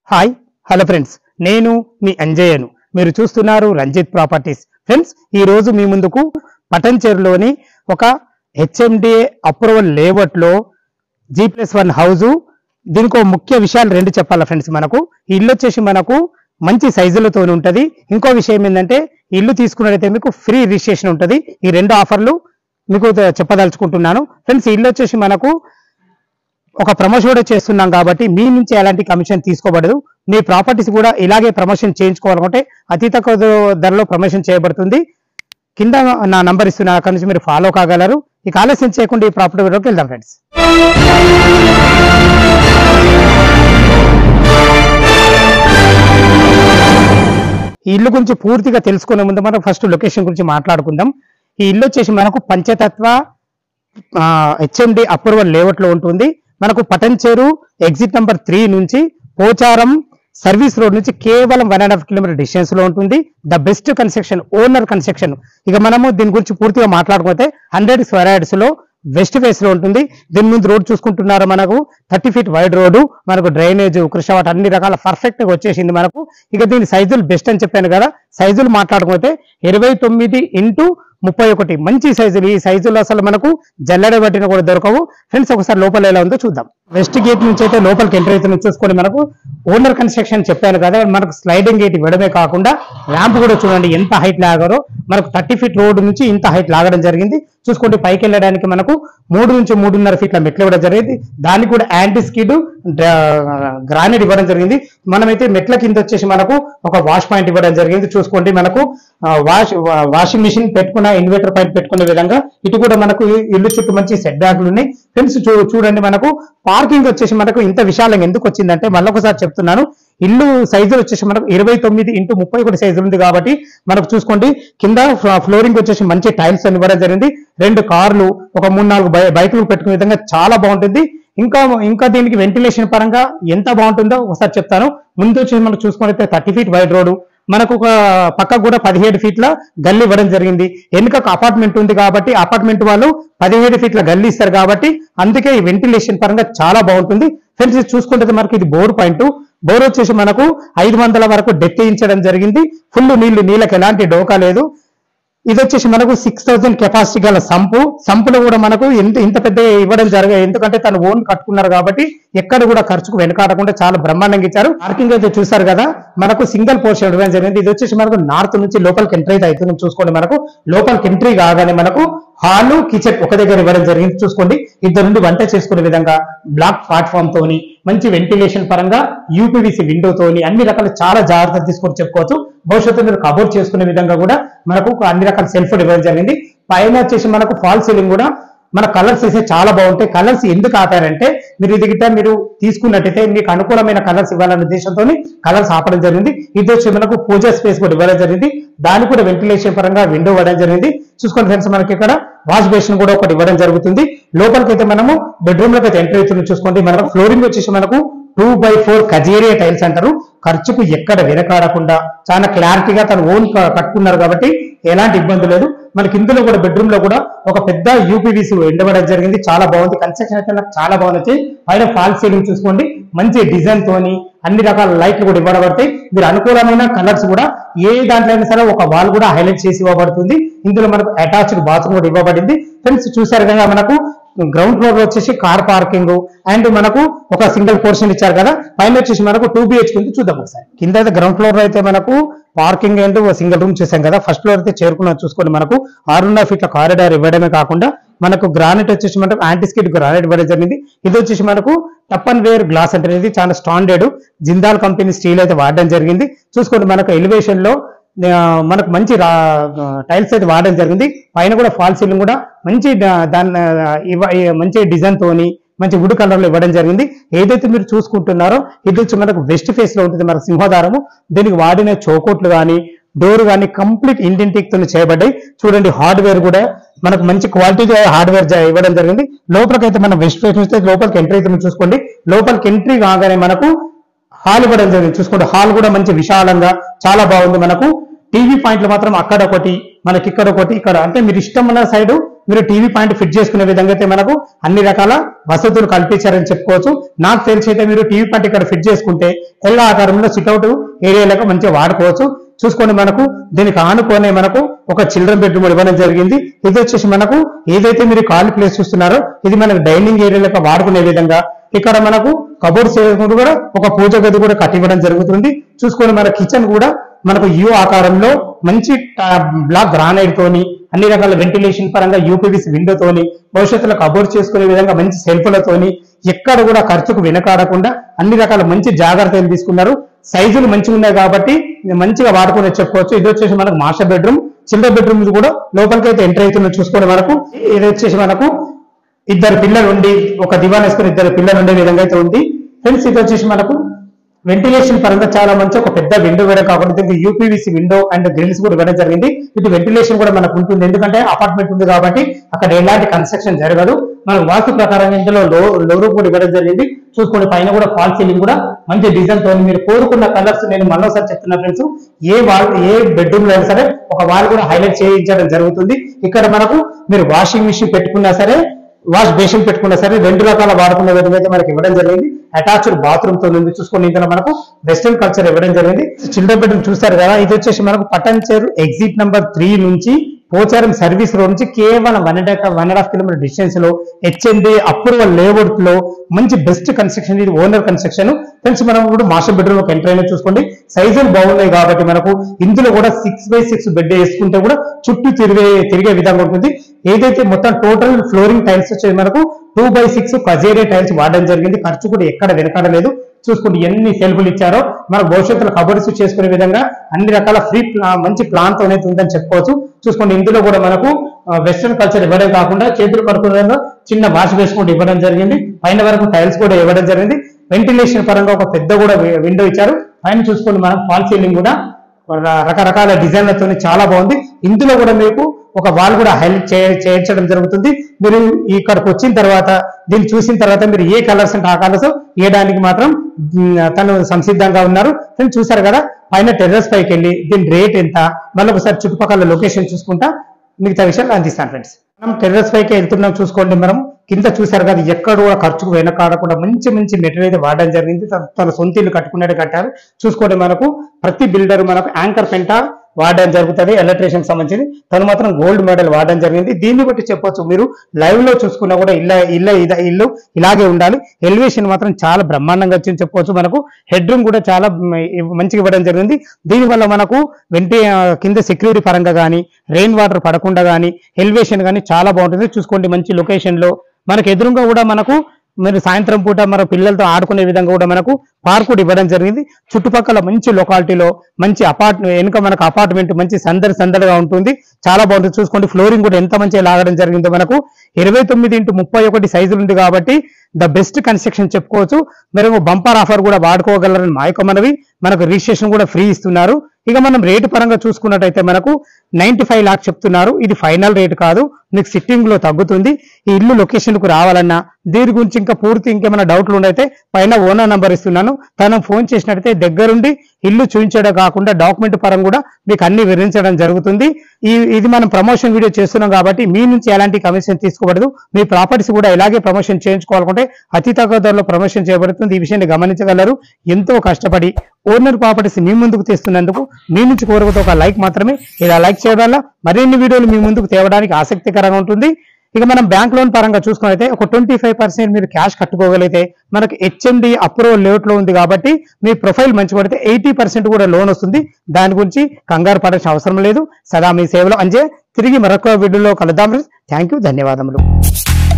hi hello friends నేను మీ అంజయ్యను మీరు చూస్తున్నారు రంజిత్ ప్రాపర్టీస్ ఫ్రెండ్స్ ఈ రోజు మీ ముందుకు పటంచెరులోని ఒక హెచ్ఎండిఏ అప్రూవల్ లేఅవుట్ లో జీ ప్లస్ వన్ హౌస్ దీనికి ఒక ముఖ్య విషయాలు రెండు చెప్పాలా ఫ్రెండ్స్ మనకు ఈ ఇల్లు వచ్చేసి మనకు మంచి సైజులతో ఉంటది ఇంకో విషయం ఏంటంటే ఈ ఇల్లు తీసుకున్నట్టయితే మీకు ఫ్రీ రిజిస్ట్రేషన్ ఉంటది ఈ రెండు ఆఫర్లు మీకు చెప్పదలుచుకుంటున్నాను ఫ్రెండ్స్ ఈ ఇల్లు వచ్చేసి మనకు ఒక ప్రమోషన్ కూడా చేస్తున్నాం కాబట్టి మీ నుంచి ఎలాంటి కమిషన్ తీసుకోబడదు మీ ప్రాపర్టీస్ కూడా ఇలాగే ప్రమోషన్ చేయించుకోవాలనుకుంటే అతి తక్కువ ధరలో ప్రమోషన్ చేయబడుతుంది కింద నా నంబర్ ఇస్తున్నా అక్కడి నుంచి మీరు ఫాలో కాగలరు ఇక ఆలస్యం చేయకుండా ఈ ప్రాపర్టీ వివరంలోకి వెళ్దాం ఫ్రెండ్స్ ఈ ఇల్లు గురించి పూర్తిగా తెలుసుకునే ముందు మనం ఫస్ట్ లొకేషన్ గురించి మాట్లాడుకుందాం ఈ ఇల్లు వచ్చేసి మనకు పంచతత్వ హెచ్ఎండి అప్రూవల్ లేఅవుట్ లో ఉంటుంది మనకు పటంచేరు ఎగ్జిట్ నంబర్ త్రీ నుంచి పోచారం సర్వీస్ రోడ్ నుంచి కేవలం one and half kilometre distance లో ఉంటుంది the best construction owner construction ఇక మనము దీని గురించి పూర్తిగా మాట్లాడుకుంటే హండ్రెడ్ స్క్వేర్ యార్డ్స్ లో వెస్ట్ ఫేస్ లో ఉంటుంది దీని ముందు రోడ్ చూసుకుంటున్నారు మనకు థర్టీ ఫీట్ వైడ్ రోడ్డు మనకు డ్రైనేజ్ కృషవాట్ అన్ని రకాల పర్ఫెక్ట్ గా వచ్చేసింది మనకు ఇక దీని సైజులు బెస్ట్ అని చెప్పాను కదా సైజులు మాట్లాడుకుంటే ఇరవై తొమ్మిది ఇంటూ ముప్పై ఒకటి మంచి సైజులు ఈ సైజులు అసలు మనకు జల్లెడ పట్టిన కూడా దొరకవు ఫ్రెండ్స్ ఒకసారి లోపల ఎలా ఉందో చూద్దాం వెస్ట్ గేట్ నుంచి అయితే లోపలికి ఎంటర్ అవుతున్న చూసుకొని మనకు ఓనర్ కన్స్ట్రక్షన్ చెప్పాను కదా మనకు స్లైడింగ్ గేట్ ఇవ్వడమే కాకుండా ర్యాంప్ కూడా చూడండి ఎంత హైట్ లాగారో మనకు థర్టీ ఫీట్ రోడ్ నుంచి ఇంత హైట్ లాగడం జరిగింది చూసుకోండి పైకి వెళ్ళడానికి మనకు మూడు నుంచి మూడున్నర ఫీట్ల మెట్లు ఇవ్వడం జరిగింది దానికి కూడా యాంటీ స్కిడ్ గ్రానైట్ ఇవ్వడం జరిగింది మనమైతే మెట్ల కింద వచ్చేసి మనకు ఒక వాష్ పాయింట్ ఇవ్వడం జరిగింది చూసుకోండి మనకు ఆ, వాష్ వా- వాషింగ్ మిషన్ పెట్టుకున్న ఇన్వర్టర్ పాయింట్ పెట్టుకునే విధంగా ఇటు కూడా మనకు ఈ ఇల్లు చుట్టూ మంచి సెట్ బ్యాక్లు ఉన్నాయి ఫ్రెండ్స్ చూ- చూడండి మనకు పార్కింగ్ వచ్చేసి మనకు ఇంత విశాలంగా ఎందుకు వచ్చిందంటే మళ్ళొకసారి చెప్తున్నాను ఇల్లు సైజు వచ్చేసి మనకు ఇరవై తొమ్మిది ఇంటూ ముప్పై ఒకటి సైజు ఉంది కాబట్టి మనకు చూసుకోండి కింద ఫ్ల- ఫ్లోరింగ్ వచ్చేసి మంచి టైల్స్ అని ఇవ్వడం జరిగింది రెండు కార్లు ఒక మూడు నాలుగు బై- బైకులు పెట్టుకునే విధంగా చాలా బాగుంటుంది ఇంకా ఇంకా దీనికి వెంటిలేషన్ పరంగా ఎంత బాగుంటుందో ఒకసారి చెప్తాను ముందు వచ్చి మనం చూసుకుంటే థర్టీ ఫీట్ వైడ్ రోడ్ మనకు ఒక పక్కకు కూడా పదిహేడు ఫీట్ల గల్లీ ఇవ్వడం జరిగింది వెనుక అపార్ట్మెంట్ ఉంది కాబట్టి అపార్ట్మెంట్ వాళ్ళు పదిహేడు ఫీట్ల గల్లీ ఇస్తారు కాబట్టి అందుకే ఈ వెంటిలేషన్ పరంగా చాలా బాగుంటుంది ఫ్రెండ్స్ ఇది చూసుకుంటే మనకి ఇది బోర్ పాయింట్ బోర్ వచ్చేసి మనకు ఐదు వందల వరకు డెత్ వేయించడం జరిగింది ఫుల్ నీళ్లు నీళ్ళకి ఎలాంటి డోకా లేదు ఇది వచ్చేసి మనకు సిక్స్ థౌసండ్ కెపాసిటీ గల సంపు సంపులో కూడా మనకు ఇంత ఇంత పెద్ద ఇవ్వడం జరగ ఎందుకంటే తను ఓన్ కట్టుకున్నారు కాబట్టి ఎక్కడ కూడా ఖర్చుకు వెనకాడకుండా చాలా బ్రహ్మాండంగా ఇచ్చారు పార్కింగ్ అయితే చూసారు కదా మనకు సింగిల్ పోర్షన్ ఇవ్వడం జరిగింది ఇది వచ్చేసి మనకు నార్త్ నుంచి లోపలికి ఎంట్రీ అయితే అవుతుంది చూసుకోండి మనకు లోపలికి ఎంట్రీ కాగానే మనకు హాలు కిచెన్ ఒక దగ్గర ఇవ్వడం జరిగింది చూసుకోండి ఇద్దరు నుండి వంట చేసుకునే విధంగా బ్లాక్ ప్లాట్ఫామ్ తోని మంచి వెంటిలేషన్ పరంగా యూపీవీసీ విండో తోని అన్ని రకాల చాలా జాగ్రత్తలు తీసుకొని చెప్పుకోవచ్చు భవిష్యత్తు మీరు కబోర్డ్ చేసుకునే విధంగా కూడా మనకు అన్ని రకాల సెల్ఫ్ ఇవ్వడం జరిగింది పైన వచ్చేసి మనకు ఫాల్ సీలింగ్ కూడా మన కలర్స్ అయితే చాలా బాగుంటాయి కలర్స్ ఎందుకు ఆపారంటే మీరు ఇది గిట్ట మీరు తీసుకున్నట్టయితే మీకు అనుకూలమైన కలర్స్ ఇవ్వాలనే ఉద్దేశంతో కలర్స్ ఆపడం జరిగింది ఇది వచ్చి మనకు పూజా స్పేస్ కూడా ఇవ్వడం జరిగింది దానికి కూడా వెంటిలేషన్ పరంగా విండో ఇవ్వడం జరిగింది చూసుకోండి ఫ్రెండ్స్ మనకి ఇక్కడ వాష్ బేసిన్ కూడా ఒకటి ఇవ్వడం జరుగుతుంది లోపలికి అయితే మనము బెడ్రూమ్ లోకి అయితే ఎంటర్ అవుతుంది చూసుకోండి మనకు ఫ్లోరింగ్ వచ్చేసి మనకు two by four Kajaria tiles అంటారు ఖర్చుకు ఎక్కడ వెనకాడకుండా చాలా క్లారిటీగా తను ఓన్ కట్టుకున్నారు కాబట్టి ఎలాంటి ఇబ్బంది లేదు మనకి ఇందులో కూడా బెడ్రూమ్ లో కూడా ఒక పెద్ద యూపీవీసీ ఎండబడడం జరిగింది చాలా బాగుంది కన్స్ట్రక్షన్ అయితే నాకు చాలా బాగుంది పైన ఫాల్ సీలింగ్ చూసుకోండి మంచి డిజైన్ తోని అన్ని రకాల లైట్లు కూడా ఇవ్వబడతాయి మీరు అనుకూలమైన కలర్స్ కూడా ఏ దాంట్లో అయినా సరే ఒక వాల్ కూడా హైలైట్ చేసి ఇవ్వబడుతుంది ఇందులో మనకు అటాచ్డ్ బాత్రూమ్ కూడా ఇవ్వబడింది ఫ్రెండ్స్ చూసారు కదా మనకు గ్రౌండ్ ఫ్లోర్ లో వచ్చేసి కార్ పార్కింగ్ అండ్ మనకు ఒక సింగిల్ పోర్షన్ ఇచ్చారు కదా పైన వచ్చేసి మనకు టూ బిహెచ్ కింద చూద్దాం ఒకసారి కింద అయితే గ్రౌండ్ ఫ్లోర్ లో అయితే మనకు పార్కింగ్ అండ్ సింగిల్ రూమ్ చూసాం కదా ఫస్ట్ ఫ్లోర్ అయితే చేరుకున్నాం చూసుకోండి మనకు ఆరున్నర ఫీట్ల కారిడార్ ఇవ్వడమే కాకుండా మనకు గ్రానైట్ వచ్చేసి మనకు యాంటీస్కిడ్ గ్రానైట్ ఇవ్వడం జరిగింది ఇది వచ్చేసి మనకు టప్ అండ్ వేర్ గ్లాస్ అంటే ఇది చాలా స్టాండర్డ్ జిందాల్ కంపెనీ స్టీల్ అయితే వాడడం జరిగింది చూసుకోండి మనకు ఎలివేషన్ లో ఆ, మనకు మంచి టైల్స్ అయితే వాడడం జరిగింది పైన కూడా ఫాల్ సీలింగ్ కూడా మంచి డా- దాని ఆ, ఇవ్వ- ఈ మంచి డిజైన్ తోని మంచి వుడ్ కలర్ లో ఇవ్వడం జరిగింది ఏదైతే మీరు చూసుకుంటున్నారో ఇది వచ్చి మనకు వెస్ట్ ఫేస్ లో ఉంటుంది మనకు సింహదారము దీనికి వాడిన చౌకోట్లు కానీ డోర్ కానీ కంప్లీట్ ఇండెంటిక్ తో చేయబడ్డాయి చూడండి హార్డ్వేర్ కూడా మనకు మంచి క్వాలిటీ హార్డ్వేర్ ఇవ్వడం జరిగింది లోపలికి అయితే మనం వెస్ట్ ఫేస్ నుంచి లోపలికి ఎంట్రీ అయితే మీరు చూసుకోండి లోపలికి ఎంట్రీ కాగానే మనకు హాల్ ఇవ్వడం జరిగింది చూసుకోండి హాల్ కూడా మంచి విశాలంగా చాలా బాగుంది మనకు టీవీ పాయింట్లు మాత్రం అక్కడ ఒకటి మనకి ఇక్కడ ఒకటి ఇక్కడ అంటే మీరు ఇష్టం ఉన్న సైడ్ మీరు టీవీ పాయింట్ ఫిట్ చేసుకునే విధంగా అయితే మనకు అన్ని రకాల వసతులు కల్పించారని చెప్పుకోవచ్చు నాకు తెలిసి అయితే మీరు టీవీ పాయింట్ ఇక్కడ ఫిట్ చేసుకుంటే తెల్ల ఆకారంలో సిట్అవుట్ ఏరియాలకు మంచిగా వాడుకోవచ్చు చూసుకోండి మనకు దీనికి ఆనుకోనే మనకు ఒక చిల్డ్రన్ బెడ్రూమ్ ఇవ్వడం జరిగింది ఇది వచ్చేసి మనకు ఏదైతే మీరు ఖాళీ ప్లేస్ చూస్తున్నారో ఇది మనకు డైనింగ్ ఏరియాలకు వాడుకునే విధంగా ఇక్కడ మనకు కబోర్డ్స్ కూడా ఒక పూజ గది కూడా కట్టివ్వడం జరుగుతుంది చూసుకొని మన కిచెన్ కూడా మనకు యూ ఆకారంలో మంచి టా- బ్లాక్ గ్రానైట్ తోని అన్ని రకాల వెంటిలేషన్ పరంగా యూపీవీసీ విండోతోని భవిష్యత్తులో కబోర్డ్ చేసుకునే విధంగా మంచి సెల్ఫ్లతోని ఎక్కడ కూడా ఖర్చుకు వెనకాడకుండా అన్ని రకాల మంచి జాగ్రత్తలు తీసుకున్నారు సైజులు మంచిగా ఉన్నాయి కాబట్టి ఇది మంచిగా వాడుకునే చెప్పుకోవచ్చు ఇది వచ్చేసి మనకు మాస్టర్ బెడ్రూమ్ చిల్డ్రన్ బెడ్రూమ్ కూడా లోపలికి అయితే ఎంటర్ అవుతున్న చూసుకోండి మనకు ఇది వచ్చేసి మనకు ఇద్దరు పిల్లలు ఉండి ఒక దివాన్ వేసుకుని ఇద్దరు పిల్లలు ఉండే విధంగా అయితే ఉంది ఫ్రెండ్స్ ఇది వచ్చేసి మనకు వెంటిలేషన్ పరంగా చాలా మంచి ఒక పెద్ద విండో వేయడం కాకుండా దీనికి యూపీవీసీ విండో అండ్ గ్రిల్స్ కూడా ఇవ్వడం జరిగింది ఇటు వెంటిలేషన్ కూడా మనకు ఉంటుంది ఎందుకంటే అపార్ట్మెంట్ ఉంది కాబట్టి అక్కడ ఎలాంటి కన్స్ట్రక్షన్ జరగదు మనకు వాస్తు ప్రకారం ఇందులో లో లో రూప్ కూడా ఇవ్వడం జరిగింది చూసుకోండి పైన కూడా ఫాల్ సీలింగ్ కూడా మంచి డిజైన్ తో మీరు కోరుకున్న కలర్స్ నేను మరోసారి చెప్తున్నా ఫ్రెండ్స్ ఏ వాల్ ఏ బెడ్రూమ్ లో అయినా సరే ఒక వాల్ కూడా హైలైట్ చేయించడం జరుగుతుంది ఇక్కడ మనకు మీరు వాషింగ్ మిషన్ పెట్టుకున్నా సరే వాష్ బేసిన్ పెట్టుకున్నా సరే రెండు రకాల వాడుకునే విధంగా అయితే మనకి ఇవ్వడం జరిగింది అటాచ్డ్ బాత్రూమ్ తో ఉంది చూసుకొని ఇందులో మనకు వెస్టర్న్ కల్చర్ ఇవ్వడం జరిగింది చిల్డ్రన్ బెడ్రూమ్ చూస్తారు కదా ఇది వచ్చేసి మనకు పటన్ చేరు ఎగ్జిట్ నంబర్ త్రీ నుంచి పోచారం సర్వీస్ రోడ్ నుంచి కేవలం one and one and half kilometre distance లో హెచ్ఎండి అప్రూవల్ లేఅవుట్ లో మంచి బెస్ట్ కన్స్ట్రక్షన్ ఇది ఓనర్ కన్స్ట్రక్షన్ ఫ్రెండ్స్ మనం ఇప్పుడు మాస్టర్ బెడ్రూమ్ ఒక ఎంటర్ అయినా చూసుకోండి సైజులు బాగున్నాయి కాబట్టి మనకు ఇందులో కూడా సిక్స్ బై సిక్స్ బెడ్ వేసుకుంటే కూడా చుట్టూ తిరిగే తిరిగే విధంగా ఉంటుంది ఏదైతే మొత్తం టోటల్ ఫ్లోరింగ్ టైల్స్ వచ్చేది మనకు two by six Kajaria tiles వాడడం జరిగింది ఖర్చు కూడా ఎక్కడ వెనకాడలేదు చూసుకుంటే ఎన్ని సెల్ఫ్లు ఇచ్చారో మన భవిష్యత్తులో కబర్స్ చేసుకునే విధంగా అన్ని రకాల ఫ్రీ మంచి ప్లాన్ తో అయితే ఉందని చెప్పుకోవచ్చు చూసుకోండి ఇందులో కూడా మనకు వెస్ట్రన్ కల్చర్ ఇవ్వడం కాకుండా చేతులు కడుకునే చిన్న వాష్ వేసుకుంటూ ఇవ్వడం జరిగింది పైన వరకు టైల్స్ కూడా ఇవ్వడం జరిగింది వెంటిలేషన్ పరంగా ఒక పెద్ద కూడా విండో ఇచ్చారు పైన చూసుకోండి మనం ఫాల్ సీలింగ్ కూడా ర- రకరకాల డిజైన్లతో చాలా బాగుంది ఇందులో కూడా మీకు ఒక వాల్ కూడా హైలైట్ చేయించడం జరుగుతుంది మీరు ఇక్కడికి వచ్చిన తర్వాత దీన్ని చూసిన తర్వాత మీరు ఏ కలర్స్ అంటే ఆ కలర్స్ వేయడానికి మాత్రం మ్, తను సంసిద్ధంగా ఉన్నారు నేను చూసారు కదా పైన టెర్రస్ పైకి వెళ్ళి దీని రేట్ ఎంత మళ్ళీ ఒకసారి చుట్టుపక్కల లొకేషన్ చూసుకుంటా మిగతా విషయాలు అందిస్తాను ఫ్రెండ్స్ మనం టెర్రస్ పైకి వెళ్తున్నాం చూసుకోండి మనం కింద చూసారు కదా ఎక్కడ కూడా ఖర్చుకు వెనకాడకుండా మంచి మంచి మెటీరియల్ అయితే వాడడం జరిగింది తన- తన సొంత ఇల్లు కట్టుకున్నట్టు కట్టారు చూసుకోండి మనకు ప్రతి బిల్డర్ మనకు యాంకర్ పెంట వాడడం జరుగుతుంది ఎలక్ట్రీషియన్ సంబంధించి తను మాత్రం గోల్డ్ మెడల్ వాడడం జరిగింది దీన్ని బట్టి చెప్పొచ్చు మీరు లైవ్ లో చూసుకున్నా కూడా ఇల్ల ఇల్ల ఇద- ఇల్లు ఇలాగే ఉండాలి ఎలివేషన్ మాత్రం చాలా బ్రహ్మాండంగా వచ్చింది చెప్పుకోవచ్చు మనకు హెడ్ రూమ్ కూడా చాలా మ్, మంచిగా ఇవ్వడం జరిగింది దీనివల్ల మనకు వెంటి ఆ, కింద సెక్యూరిటీ పరంగా కానీ రెయిన్ వాటర్ పడకుండా కానీ ఎలివేషన్ కానీ చాలా బాగుంటుంది చూసుకోండి మంచి లొకేషన్ లో మనకు ఎదురుగా కూడా మనకు మీరు సాయంత్రం పూట మన పిల్లలతో ఆడుకునే విధంగా కూడా మనకు పార్క్ కూడా ఇవ్వడం జరిగింది చుట్టుపక్కల మంచి లొకాలిటీలో మంచి అపార్ట్ వెనుక మనకు అపార్ట్మెంట్ మంచి సందడి సందడిగా ఉంటుంది చాలా బాగుంటుంది చూసుకోండి ఫ్లోరింగ్ కూడా ఎంత మంచిగా లాగడం జరిగిందో మనకు ఇరవై తొమ్మిది ఇంటూ ముప్పై ఒకటి సైజులు ఉంది కాబట్టి ద బెస్ట్ కన్స్ట్రక్షన్ చెప్పుకోవచ్చు మీరు బంపర్ ఆఫర్ కూడా వాడుకోగలరని మా యొక్క మనవి మనకు రిజిస్ట్రేషన్ కూడా ఫ్రీ ఇస్తున్నారు ఇక మనం రేటు పరంగా చూసుకున్నట్టయితే మనకు నైన్టీ ఫైవ్ లాక్స్ చెప్తున్నారు ఇది ఫైనల్ రేట్ కాదు మీకు సిట్టింగ్ లో తగ్గుతుంది ఈ ఇల్లు లొకేషన్ కు రావాలన్నా దీని గురించి ఇంకా పూర్తి ఇంకేమైనా డౌట్లు ఉండైతే పైన ఓనర్ నంబర్ ఇస్తున్నాను తను ఫోన్ చేసినట్టయితే దగ్గరుండి ఇల్లు చూపించడం కాకుండా డాక్యుమెంట్ పరంగా కూడా మీకు అన్ని వివరించడం జరుగుతుంది ఈ ఇది మనం ప్రమోషన్ వీడియో చేస్తున్నాం కాబట్టి మీ నుంచి ఎలాంటి కమిషన్ తీసుకోబడదు మీ ప్రాపర్టీస్ కూడా ఇలాగే ప్రమోషన్ చేయించుకోవాలనుకుంటే అతి తక్కువ ధరలో ప్రమోషన్ చేయబడుతుంది ఈ విషయాన్ని గమనించగలరు ఎంతో కష్టపడి ఓనర్ ప్రాపర్టీస్ మీ ముందుకు తెస్తున్నందుకు మీ నుంచి కోరుకుతో ఒక లైక్ మాత్రమే ఇలా లైక్ చేయడం వల్ల మరిన్ని వీడియోలు మీ ముందుకు తేవడానికి ఆసక్తికరంగా ఉంటుంది ఇక మనం బ్యాంక్ లోన్ పరంగా చూసుకున్నైతే ఒక ట్వంటీ ఫైవ్ పర్సెంట్ మీరు క్యాష్ కట్టుకోగలిగితే మనకు హెచ్ఎండి అప్రూవల్ లేఅవుట్ లో ఉంది కాబట్టి మీ ప్రొఫైల్ మంచి పడితే ఎయిటీ పర్సెంట్ కూడా లోన్ వస్తుంది దాని గురించి కంగారు పడాల్సిన అవసరం లేదు సదా మీ సేవలో అంజే తిరిగి మరొక వీడియోలో కలుద్దాం థ్యాంక్ యూ ధన్యవాదములు